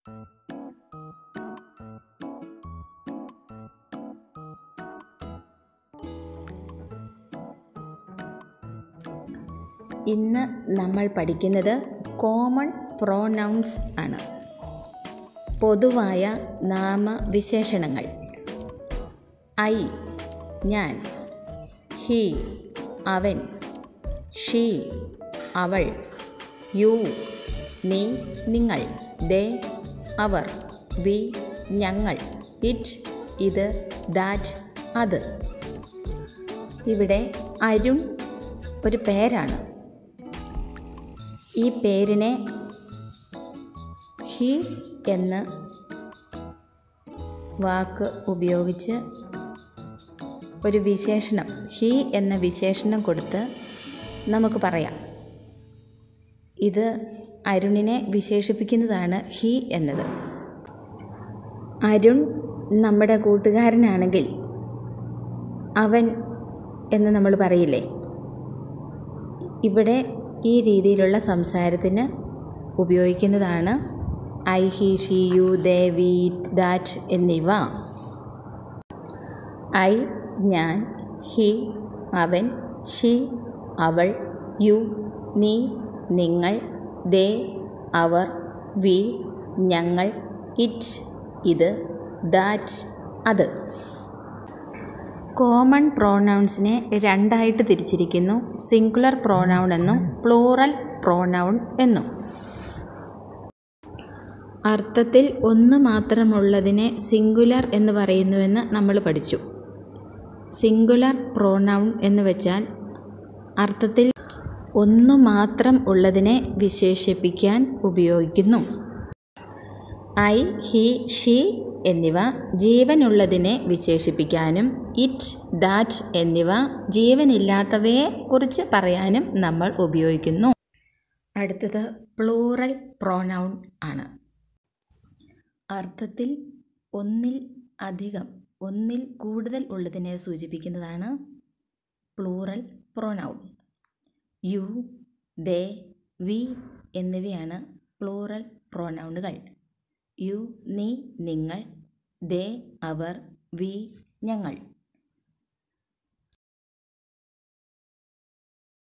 ഇന്ന് നമ്മൾ പഠിക്കുന്നത് കോമൺ പ്രോനൗൺസ് ആണ് പൊതുവായ നാമവിശേഷണങ്ങൾ ഐ ഞാൻ ഹി അവൻ ഷീ അവൾ യു നീ നിങ്ങൾ ദേ അവർ വി ഞങ്ങൾ ഇറ്റ് ഇത് ദാറ്റ് അത് ഇവിടെ അരുൺ ഒരു പേരാണ് ഈ പേരിനെ ഹി എന്ന വാക്ക് ഉപയോഗിച്ച് ഒരു വിശേഷണം ഹി എന്ന വിശേഷണം കൊടുത്ത് നമുക്ക് പറയാം ഇത് അരുണിനെ വിശേഷിപ്പിക്കുന്നതാണ് ഹി എന്നത് അരുൺ നമ്മുടെ കൂട്ടുകാരനാണെങ്കിൽ അവൻ എന്ന് നമ്മൾ പറയില്ലേ ഇവിടെ ഈ രീതിയിലുള്ള സംസാരത്തിന് ഉപയോഗിക്കുന്നതാണ് I he she you they we that എന്നിവ ഐ ഞാൻ ഹി അവൻ ഷി അവൾ യു നീ നിങ്ങൾ ദേ അവർ വി ഞങ്ങൾ ഇറ്റ് ഇത് ദാറ്റ് അത് കോമൺ പ്രോനൗൺസിനെ രണ്ടായിട്ട് തിരിച്ചിരിക്കുന്നു സിംഗുലർ പ്രോനൗൺ എന്നും പ്ലൂറൽ പ്രോനൗൺ എന്നും അർത്ഥത്തിൽ ഒന്ന് മാത്രമുള്ളതിനെ സിംഗുലർ എന്ന് പറയുന്നുവെന്ന് നമ്മൾ പഠിച്ചു സിംഗുലർ പ്രോനൗൺ എന്ന് വെച്ചാൽ അർത്ഥത്തിൽ ഒന്ന് മാത്രം ഉള്ളതിനെ വിശേഷിപ്പിക്കാൻ ഉപയോഗിക്കുന്നു ഐ ഹി ഷീ എന്നിവ ജീവനുള്ളതിനെ വിശേഷിപ്പിക്കാനും ഇറ്റ് ദാറ്റ് എന്നിവ ജീവനില്ലാത്തവയെ കുറിച്ച് പറയാനും നമ്മൾ ഉപയോഗിക്കുന്നു അടുത്തത് പ്ലൂറൽ പ്രോനൗൺ ആണ് അർത്ഥത്തിൽ ഒന്നിൽ അധികം ഒന്നിൽ കൂടുതൽ ഉള്ളതിനെ സൂചിപ്പിക്കുന്നതാണ് plural pronoun you they we എന്നിവയാണ് പ്ലൂറൽ പ്രോനൗണുകൾ യു നീ നിങ്ങൾ ദേ അവർ വി ഞങ്ങൾ